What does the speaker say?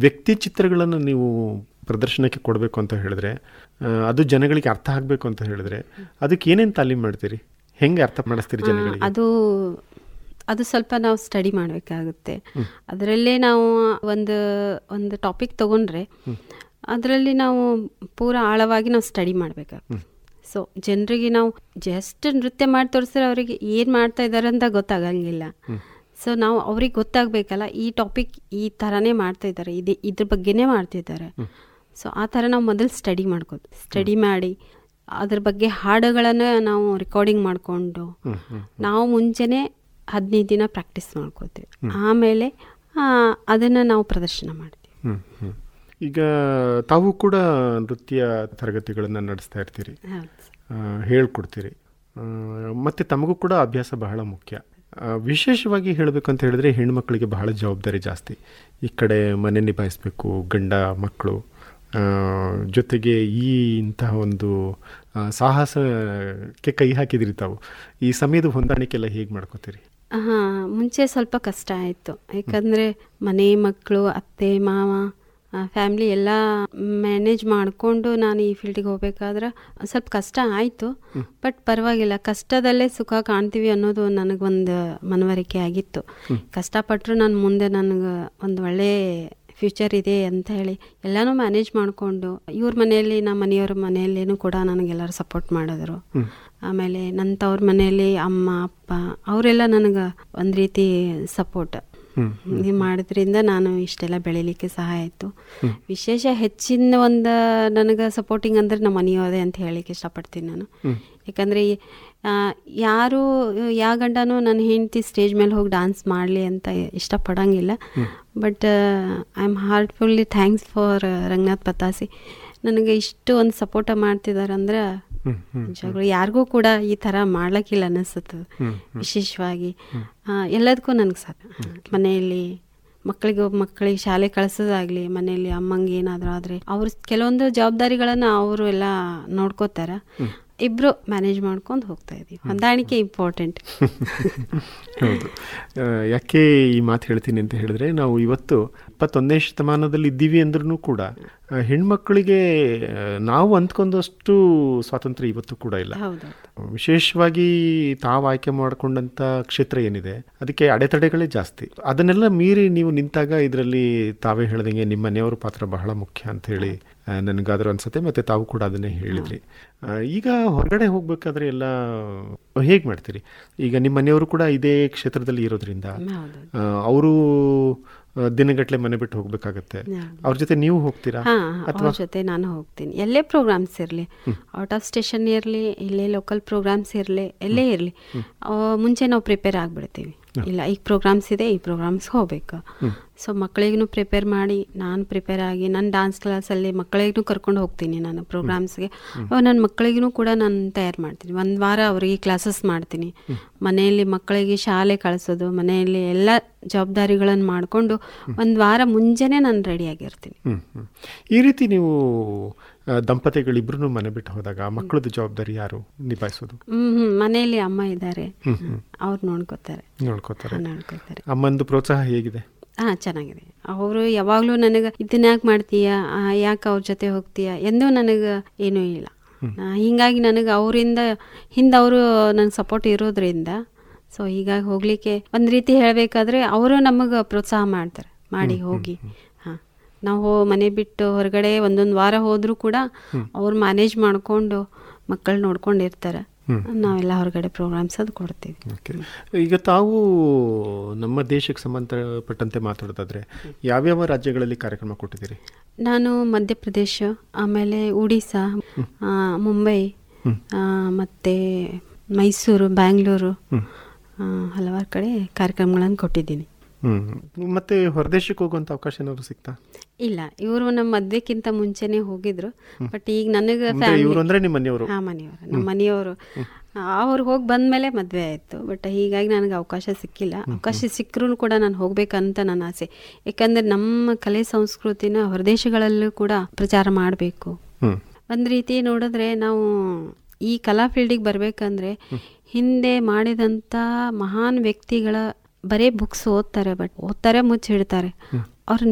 ವ್ಯಕ್ತಿ ಚಿತ್ರಗಳನ್ನು ನೀವು ಪ್ರದರ್ಶನಕ್ಕೆ ಕೊಡಬೇಕು ಅಂತ ಹೇಳಿದ್ರೆ ಆ, ಅದು ಜನಗಳಿಗೆ ಅರ್ಥ ಆಗಬೇಕು ಅಂತ ಹೇಳಿದ್ರೆ ಅದಕ್ಕೆ ಏನೇನು ತಾಲೀಮ್ ಮಾಡ್ತೀರಿ ಹೆಂಗೆ ಅರ್ಥ ಮಾಡಿಸ್ತೀರಿ ಜನಗಳಿಗೆ ಅದು ಅದು ಸ್ವಲ್ಪ ನಾವು ಸ್ಟಡಿ ಮಾಡಬೇಕಾಗುತ್ತೆ ಅದರಲ್ಲೇ ನಾವು ಒಂದು ಒಂದು ಟಾಪಿಕ್ ತಗೊಂಡ್ರೆ ಅದರಲ್ಲಿ ನಾವು ಪೂರ ಆಳವಾಗಿ ನಾವು ಸ್ಟಡಿ ಮಾಡಬೇಕಾಗುತ್ತೆ ಸೊ ಜನರಿಗೆ ನಾವು ಜಸ್ಟ್ ನೃತ್ಯ ಮಾಡಿ ತೋರಿಸಿದ್ರೆ ಅವರಿಗೆ ಏನು ಮಾಡ್ತಾ ಇದ್ದಾರೆ ಅಂತ ಗೊತ್ತಾಗಂಗಿಲ್ಲ ಸೊ ನಾವು ಅವ್ರಿಗೆ ಗೊತ್ತಾಗಬೇಕಲ್ಲ ಈ ಟಾಪಿಕ್ ಈ ಥರನೇ ಮಾಡ್ತಾ ಇದ್ದಾರೆ ಇದು ಇದ್ರ ಬಗ್ಗೆನೇ ಮಾಡ್ತಿದ್ದಾರೆ ಸೊ ಆ ಥರ ನಾವು ಮೊದಲು ಸ್ಟಡಿ ಮಾಡ್ಕೋದು ಸ್ಟಡಿ ಮಾಡಿ ಅದ್ರ ಬಗ್ಗೆ ಹಾಡುಗಳನ್ನು ನಾವು ರೆಕಾರ್ಡಿಂಗ್ ಮಾಡಿಕೊಂಡು ನಾವು ಮುಂಚೆನೇ ಹದಿನೈದು ದಿನ ಪ್ರಾಕ್ಟೀಸ್ ಮಾಡ್ಕೋತೀವಿ ಆಮೇಲೆ ಅದನ್ನು ನಾವು ಪ್ರದರ್ಶನ ಮಾಡ್ತೀವಿ ಹ್ಮ್, ಹ್ಮ್. ಈಗ ತಾವು ಕೂಡ ನೃತ್ಯ ತರಗತಿಗಳನ್ನು ನಡೆಸ್ತಾ ಇರ್ತೀರಿ ಹೌದು ಆ, ಹೇಳ್ಕೊಡ್ತೀರಿ ಆ, ಮತ್ತೆ ತಮಗೂ ಕೂಡ ಅಭ್ಯಾಸ ಬಹಳ ಮುಖ್ಯ ಆ, ವಿಶೇಷವಾಗಿ ಹೇಳಬೇಕು ಅಂತ ಹೇಳಿದ್ರೆ ಹೆಣ್ಮಕ್ಳಿಗೆ ಬಹಳ ಜವಾಬ್ದಾರಿ ಜಾಸ್ತಿ ಈ ಕಡೆ ಮನೆ ನಿಭಾಯಿಸಬೇಕು ಗಂಡ ಮಕ್ಕಳು ಆ, ಜೊತೆಗೆ ಈ ಇಂತಹ ಒಂದು ಆ, ಸಾಹಸಕ್ಕೆ ಕೈ ಹಾಕಿದಿರಿ ತಾವು ಈ ಸಮಯದ ಹೊಂದಾಣಿಕೆ ಎಲ್ಲ ಹೇಗೆ ಮಾಡ್ಕೋತೀರಿ ಹಾಂ ಮುಂಚೆ ಸ್ವಲ್ಪ ಕಷ್ಟ ಆಯಿತು ಯಾಕಂದರೆ ಮನೆ ಮಕ್ಕಳು ಅತ್ತೆ ಮಾವ ಫ್ಯಾಮ್ಲಿ ಎಲ್ಲ ಮ್ಯಾನೇಜ್ ಮಾಡಿಕೊಂಡು ನಾನು ಈ ಫೀಲ್ಡಿಗೆ ಹೋಗ್ಬೇಕಾದ್ರೆ ಸ್ವಲ್ಪ ಕಷ್ಟ ಆಯಿತು ಬಟ್ ಪರವಾಗಿಲ್ಲ ಕಷ್ಟದಲ್ಲೇ ಸುಖ ಕಾಣ್ತೀವಿ ಅನ್ನೋದು ನನಗೊಂದು ಮನವರಿಕೆ ಆಗಿತ್ತು ಕಷ್ಟಪಟ್ಟರು ನಾನು ಮುಂದೆ ನನಗೆ ಒಂದು ಒಳ್ಳೆ ಫ್ಯೂಚರ್ ಇದೆ ಅಂತ ಹೇಳಿ ಎಲ್ಲನೂ ಮ್ಯಾನೇಜ್ ಮಾಡಿಕೊಂಡು ಇವ್ರ ಮನೆಯಲ್ಲಿ ನಮ್ಮ ಮನೆಯವ್ರ ಮನೆಯಲ್ಲೇನೂ ಕೂಡ ನನಗೆಲ್ಲರೂ ಸಪೋರ್ಟ್ ಮಾಡಿದ್ರು ಆಮೇಲೆ ನನ್ನ ತವ್ರ ಮನೆಯಲ್ಲಿ ಅಮ್ಮ ಅಪ್ಪ ಅವರೆಲ್ಲ ನನಗೆ ಒಂದು ರೀತಿ ಸಪೋರ್ಟ್ ನೀವು ಮಾಡೋದ್ರಿಂದ ನಾನು ಇಷ್ಟೆಲ್ಲ ಬೆಳಿಲಿಕ್ಕೆ ಸಹಾಯ ಆಯಿತು ವಿಶೇಷ ಹೆಚ್ಚಿನ ಒಂದು ನನಗೆ ಸಪೋರ್ಟಿಂಗ್ ಅಂದ್ರೆ ನಮ್ಮ ಮನೆಯವರೇ ಅಂತ ಹೇಳಲಿಕ್ಕೆ ಇಷ್ಟಪಡ್ತೀನಿ ನಾನು ಯಾಕಂದರೆ ಯಾರು ಯಾವ ಗಂಡನೂ ನನ್ನ ಹೆಂಡತಿ ಸ್ಟೇಜ್ ಮೇಲೆ ಹೋಗಿ ಡಾನ್ಸ್ ಮಾಡಲಿ ಅಂತ ಇಷ್ಟಪಡೋಂಗಿಲ್ಲ but I am heartfully thanks for Ranganath Patasi ನನಗೆ ಇಷ್ಟು ಒಂದು ಸಪೋರ್ಟ ಮಾಡ್ತಿದ್ದಾರೆ ಅಂದ್ರೆ ನಿಜವಾಗ್ಲೂ ಯಾರಿಗೂ ಕೂಡ ಈ ಥರ ಮಾಡ್ಲಿಕ್ಕಿಲ್ಲ ಅನಿಸುತ್ತೆ ವಿಶೇಷವಾಗಿ ಆ, ಎಲ್ಲದಕ್ಕೂ ನನಗೆ ಸಾಕು ಮನೆಯಲ್ಲಿ ಮಕ್ಕಳಿಗೆ ಮಕ್ಕಳಿಗೆ ಶಾಲೆ ಕಳಿಸೋದಾಗ್ಲಿ ಮನೆಯಲ್ಲಿ ಅಮ್ಮಂಗೆ ಏನಾದರೂ ಆದರೆ ಅವ್ರ ಕೆಲವೊಂದು ಜವಾಬ್ದಾರಿಗಳನ್ನು ಅವರು ಎಲ್ಲ ನೋಡ್ಕೋತಾರೆ ಇಬ್ರು ಮ್ಯಾನೇಜ್ ಮಾಡ್ಕೊಂಡು ಹೋಗ್ತಾ ಇದೀವಿ ಹೊಂದಾಣಿಕೆ ಇಂಪಾರ್ಟೆಂಟ್ ಹೌದು ಆ, ಯಾಕೆ ಈ ಮಾತು ಹೇಳ್ತೀನಿ ಅಂತ ಹೇಳಿದ್ರೆ ನಾವು ಇವತ್ತು ಇಪ್ಪತ್ತೊಂದನೇ ಶತಮಾನದಲ್ಲಿ ಇದ್ದೀವಿ ಅಂದ್ರೂ ಕೂಡ ಆ, ಹೆಣ್ಮಕ್ಳಿಗೆ ಆ, ನಾವು ಅಂದ್ಕೊಂಡಷ್ಟು ಸ್ವಾತಂತ್ರ್ಯ ಇವತ್ತು ಕೂಡ ಇಲ್ಲ ಹೌದು ವಿಶೇಷವಾಗಿ ತಾವು ಆಯ್ಕೆ ಮಾಡಿಕೊಂಡಂಥ ಕ್ಷೇತ್ರ ಏನಿದೆ ಅದಕ್ಕೆ ಅಡೆತಡೆಗಳೇ ಜಾಸ್ತಿ ಅದನ್ನೆಲ್ಲ ಮೀರಿ ನೀವು ನಿಂತಾಗ ಇದರಲ್ಲಿ ತಾವೇ ಹೇಳ್ದಂಗೆ ನಿಮ್ಮ ಮನೆಯವರ ಪಾತ್ರ ಬಹಳ ಮುಖ್ಯ ಅಂತ ಹೇಳಿ ಆ, ನನಗಾದ್ರೂ ಅನ್ಸುತ್ತೆ ಮತ್ತೆ ತಾವು ಕೂಡ ಅದನ್ನೇ ಹೇಳಿದ್ರಿ ಆ, ಈಗ ಹೊರಗಡೆ ಹೋಗ್ಬೇಕಾದ್ರೆ ಎಲ್ಲ ಹೇಗೆ ಮಾಡ್ತೀರಿ ಈಗ ನಿಮ್ಮ ಮನೆಯವರು ಕೂಡ ಇದೇ ಕ್ಷೇತ್ರದಲ್ಲಿ ಇರೋದ್ರಿಂದ ಹೌದು ಅವರು ದಿನಗಟ್ಟಲೆ ಮನೆ ಬಿಟ್ಟು ಹೋಗ್ಬೇಕಾಗತ್ತೆ ಅವ್ರ ಜೊತೆ ನೀವು ಹೋಗ್ತೀರಾ ಹಾ ಅವ್ರ ಜೊತೆ ನಾನು ಹೋಗ್ತೀನಿ ಎಲ್ಲೇ ಪ್ರೋಗ್ರಾಮ್ಸ್ ಇರಲಿ ಔಟ್ ಆಫ್ ಸ್ಟೇಷನ್ ಇರಲಿ ಇಲ್ಲೇ ಲೋಕಲ್ ಪ್ರೋಗ್ರಾಮ್ಸ್ ಇರಲಿ ಎಲ್ಲೇ ಇರಲಿ ಮುಂಚೆ ನಾವು ಪ್ರಿಪೇರ್ ಆಗಿಬಿಡ್ತೀವಿ ಇಲ್ಲ ಈಗ ಪ್ರೋಗ್ರಾಮ್ಸ್ ಇದೆ ಈ ಪ್ರೋಗ್ರಾಮ್ಸ್ ಹೋಗ್ಬೇಕು ಸೊ ಮಕ್ಕಳಿಗೂ ಪ್ರಿಪೇರ್ ಮಾಡಿ ನಾನು ಪ್ರಿಪೇರ್ ಆಗಿ ನನ್ನ ಡಾನ್ಸ್ ಕ್ಲಾಸಲ್ಲಿ ಮಕ್ಕಳಿಗೂ ಕರ್ಕೊಂಡು ಹೋಗ್ತೀನಿ ನಾನು ಪ್ರೋಗ್ರಾಮ್ಸ್ಗೆ ನನ್ನ ಮಕ್ಕಳಿಗೂ ಕೂಡ ನಾನು ತಯಾರು ಮಾಡ್ತೀನಿ ಒಂದು ವಾರ ಅವರಿಗೆ ಕ್ಲಾಸಸ್ ಮಾಡ್ತೀನಿ ಮನೆಯಲ್ಲಿ ಮಕ್ಕಳಿಗೆ ಶಾಲೆ ಕಳಿಸೋದು ಮನೆಯಲ್ಲಿ ಎಲ್ಲ ಜವಾಬ್ದಾರಿಗಳನ್ನು ಮಾಡಿಕೊಂಡು ಒಂದು ವಾರ ಮುಂಚೆನೇ ನಾನು ರೆಡಿಯಾಗಿರ್ತೀನಿ ಹ್ಮ್ ಹ್ಮ್. ಈ ರೀತಿ ನೀವು ಆ, ದಂಪತಿಗಳಿಬ್ರು ಮನೆ ಬಿಟ್ಟು ಹೋದಾಗ ಮಕ್ಕಳದ್ದು ಜವಾಬ್ದಾರಿ ಯಾರು ನಿಭಾಯಿಸೋದು ಹ್ಮ್ ಹ್ಮ್ ಮನೆಯಲ್ಲಿ ಅಮ್ಮ ಇದ್ದಾರೆ ಅವ್ರು ನೋಡ್ಕೋತಾರೆ ನೋಡ್ಕೋತಾರೆ ನೋಡ್ಕೋತಾರೆ ಅಮ್ಮಂದು ಪ್ರೋತ್ಸಾಹ ಹೇಗಿದೆ ಹಾ ಚೆನ್ನಾಗಿದೆ ಅವರು ಯಾವಾಗಲೂ ನನಗೆ ಇದನ್ನ ಯಾಕೆ ಮಾಡ್ತೀಯ ಯಾಕೆ ಅವ್ರ ಜೊತೆ ಹೋಗ್ತೀಯ ಎಂದೂ ನನಗೆ ಏನೂ ಇಲ್ಲ ಆ, ಹಿಂಗಾಗಿ ನನಗೆ ಅವರಿಂದ ಹಿಂದೆ ಅವರು ನನಗೆ ಸಪೋರ್ಟ್ ಇರೋದ್ರಿಂದ ಸೊ ಹೀಗಾಗಿ ಹೋಗ್ಲಿಕ್ಕೆ ಒಂದು ರೀತಿ ಹೇಳಬೇಕಾದ್ರೆ ಅವರು ನಮಗೆ ಪ್ರೋತ್ಸಾಹ ಮಾಡ್ತಾರೆ ಮಾಡಿ ಹೋಗಿ ಹಾಂ ನಾವು ಹೋ- ಮನೆ ಬಿಟ್ಟು ಹೊರಗಡೆ ಒಂದೊಂದು ವಾರ ಹೋದರೂ ಕೂಡ ಅವ್ರು ಮ್ಯಾನೇಜ್ ಮಾಡಿಕೊಂಡು ಮಕ್ಕಳು ನೋಡ್ಕೊಂಡಿರ್ತಾರೆ ನಾವೆಲ್ಲ ಹೊರಗಡೆ ಪ್ರೋಗ್ರಾಮ್ಸ್ ಅದು ಕೊಡ್ತೀವಿ ಓಕೆ ಈಗ ತಾವು ನಮ್ಮ ದೇಶಕ್ಕೆ ಸಂಬಂಧಪಟ್ಟಂತೆ ಮಾತಾಡೋದಾದ್ರೆ ಯಾವ್ಯಾವ ರಾಜ್ಯಗಳಲ್ಲಿ ಕಾರ್ಯಕ್ರಮ ಕೊಟ್ಟಿದ್ದೀರಿ ನಾನು ಮಧ್ಯಪ್ರದೇಶ ಆಮೇಲೆ ಒಡಿಸ್ಸಾ ಆ, ಮುಂಬೈ ಆ, ಮತ್ತೆ ಮೈಸೂರು ಬ್ಯಾಂಗ್ಳೂರು ಆ, ಹಲವಾರು ಕಡೆ ಕಾರ್ಯಕ್ರಮಗಳನ್ನು ಕೊಟ್ಟಿದ್ದೀನಿ ಹ್ಮ್ ಮತ್ತೆ ಹೊರದೇಶಕ್ಕೆ ಹೋಗುವಂತ ಅವಕಾಶ ಏನಾದ್ರು ಸಿಗ್ತಾ ಇಲ್ಲ ಇವರು ನಮ್ಮ ಮದ್ವೆಕ್ಕಿಂತ ಮುಂಚೆನೆ ಹೋಗಿದ್ರು ಬಟ್ ಈಗ ನನಗೆ ಅಂದ್ರೆ ಇವರು ಅಂದ್ರೆ ನಿಮ್ಮ ಮನೆಯವರು ಹಾ ಮನೆಯವರು ನಮ್ಮ ಮನೆಯವರು ಅವ್ರು ಹೋಗಿ ಬಂದ್ಮೇಲೆ ಮದುವೆ ಆಯಿತು ಬಟ್ ಹೀಗಾಗಿ ನನಗೆ ಅವಕಾಶ ಸಿಕ್ಕಿಲ್ಲ ಅವಕಾಶ ಸಿಕ್ಕರೂ ಕೂಡ ನಾನು ಹೋಗ್ಬೇಕಂತ ನನ್ನ ಆಸೆ ಯಾಕಂದ್ರೆ ನಮ್ಮ ಕಲೆ ಸಂಸ್ಕೃತಿನ ಹೊರದೇಶಗಳಲ್ಲೂ ಕೂಡ ಪ್ರಚಾರ ಮಾಡಬೇಕು ಹ್ಮ್ ಒಂದು ರೀತಿ ನೋಡಿದ್ರೆ ನಾವು ಈ ಕಲಾ ಫೀಲ್ಡಿಗೆ ಬರಬೇಕಂದ್ರೆ ಹಿಂದೆ ಮಾಡಿದಂಥ ಮಹಾನ್ ವ್ಯಕ್ತಿಗಳ ಬರೀ ಬುಕ್ಸ್ ಓದ್ತಾರೆ ಬಟ್ ಓದ್ತಾರೆ ಮುಚ್ಚಿಡ್ತಾರೆ